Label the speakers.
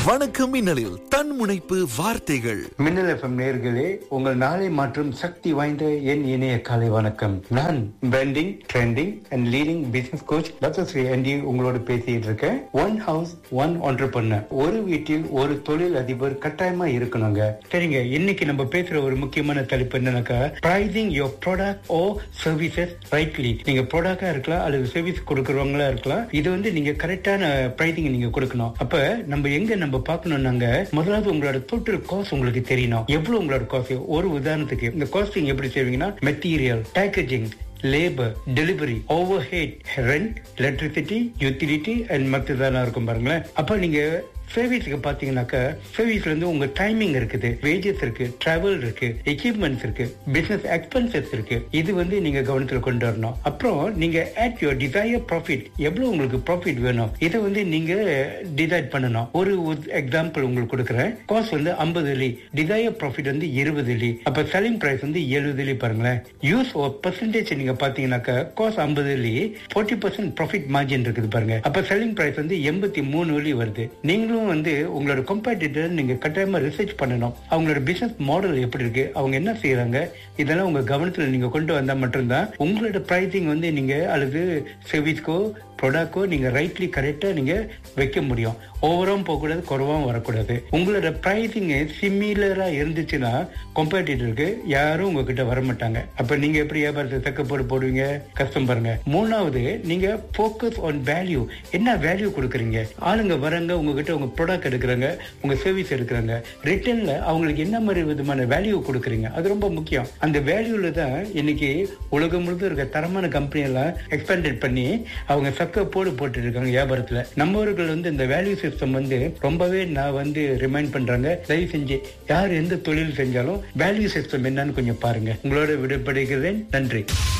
Speaker 1: வணக்கம் மின்னலில் தன்முனைப்பு வார்த்தைகள்
Speaker 2: மின்னல் எஃப்எம் நேர்களே உங்கள் நாளை மாற்றும் சக்தி வாய்ந்த என் இணைய காலை வணக்கம் நான் branding trending and leading business coach doctor Sri Aandi உங்களோட பேசிட்டு இருக்கேன் ஒன் ஹவுஸ் ஒன் ஒன்று பண்ண ஒரு வீட்டில் ஒரு தொழில் அதிபர் கட்டாயமா இருக்கணுங்க சரிங்க இன்னைக்கு நம்ம பேசுற ஒரு முக்கியமான தலைப்பு என்னன்னாக்கா pricing your product or services rightly நீங்க ப்ராடக்டா இருக்கலாம் அல்லது சர்வீஸ் கொடுக்கறவங்களா இருக்கலாம் இது வந்து நீங்க கரெக்டான பிரைசிங் நீங்க கொடுக்கணும் அப்ப நம்ம எங்க நம்ம பார்க்கணும்னாங்க முதலாவது உங்களோட டோட்டல் காஸ்ட் உங்களுக்கு தெரியணும் எவ்வளவு உங்களோட காஸ்ட் ஒரு உதாரணத்துக்கு இந்த காஸ்டிங் எப்படி செய்வீங்கன்னா material packaging labour delivery overhead rent electricity utility and மற்றதெல்லாம் இருக்கும் பாருங்களேன் அப்ப நீங்க சர்வீஸ்க்கு பாத்தீங்கன்னாக்கா சர்வீஸ்ல இருந்து உங்க டைமிங் இருக்குது வேஜஸ் இருக்கு டிராவல் இருக்கு எக்யூப்மெண்ட்ஸ் இருக்கு பிசினஸ் எக்ஸ்பென்சஸ் இருக்கு இது வந்து நீங்க கவனத்தில் கொண்டு வரணும் அப்புறம் நீங்க அட் யோர் டிசையர் ப்ராஃபிட் எவ்வளவு உங்களுக்கு ப்ராஃபிட் வேணும் இதை வந்து நீங்க டிசைட் பண்ணணும் ஒரு எக்ஸாம்பிள் உங்களுக்கு கொடுக்குறேன் காஸ்ட் வந்து ஐம்பது லி டிசையர் ப்ராஃபிட் வந்து இருபது லி அப்ப செல்லிங் பிரைஸ் வந்து எழுபது லி பாருங்களேன் யூஸ் பர்சன்டேஜ் நீங்க பாத்தீங்கன்னாக்கா காஸ்ட் ஐம்பது லி ஃபோர்ட்டி பர்சன்ட் ப்ராஃபிட் மார்ஜின் இருக்குது பாருங்க அப்ப செல்லிங் பிரைஸ் வந்து எண்பத்தி மூணு வழி வருது நீங்களும் வந்து உங்களோட கம்பேட்டிட்டர் நீங்க கட்டாயமா ரிசர்ச் பண்ணணும் அவங்களோட பிசினஸ் மாடல் எப்படி இருக்கு அவங்க என்ன செய்யறாங்க இதெல்லாம் உங்க கவனத்துல நீங்க கொண்டு வந்தா மட்டும்தான் உங்களோட பிரைசிங் வந்து நீங்க அல்லது சர்வீஸ்க்கோ ப்ராடக்டோ நீங்க ரைட்லி கரெக்டா நீங்க வைக்க முடியும் ஓவரும் போகக்கூடாது குறவாவும் வரக்கூடாது உங்களோட பிரைசிங் சிமிலரா இருந்துச்சுன்னா கம்பேட்டிட்டருக்கு யாரும் உங்ககிட்ட வர மாட்டாங்க அப்ப நீங்க எப்படி வியாபாரத்தை தக்க போட்டு போடுவீங்க கஷ்டம் பாருங்க மூணாவது நீங்க போக்கஸ் ஆன் வேல்யூ என்ன வேல்யூ கொடுக்குறீங்க ஆளுங்க வராங்க உங்ககிட்ட உங்க ப்ராடக்ட் எடுக்கிறாங்க உங்க சர்வீஸ் எடுக்கிறாங்க ரிட்டர்ன்ல அவங்களுக்கு என்ன மாதிரி விதமான வேல்யூ கொடுக்குறீங்க அது ரொம்ப முக்கியம் அந்த வேல்யூல தான் இன்னைக்கு உலகம் முழுதும் இருக்க தரமான கம்பெனி எல்லாம் எக்ஸ்பேண்டட் பண்ணி அவங்க சக்க போடு போட்டு இருக்காங்க வியாபாரத்துல நம்மவர்கள் வந்து இந்த வேல்யூ சிஸ்டம் வந்து ரொம்பவே நான் வந்து ரிமைண்ட் பண்றாங்க தயவு செஞ்சு யார் எந்த தொழில் செஞ்சாலும் வேல்யூ சிஸ்டம் என்னன்னு கொஞ்சம் பாருங்க உங்களோட விடுபடுகிறேன் நன்றி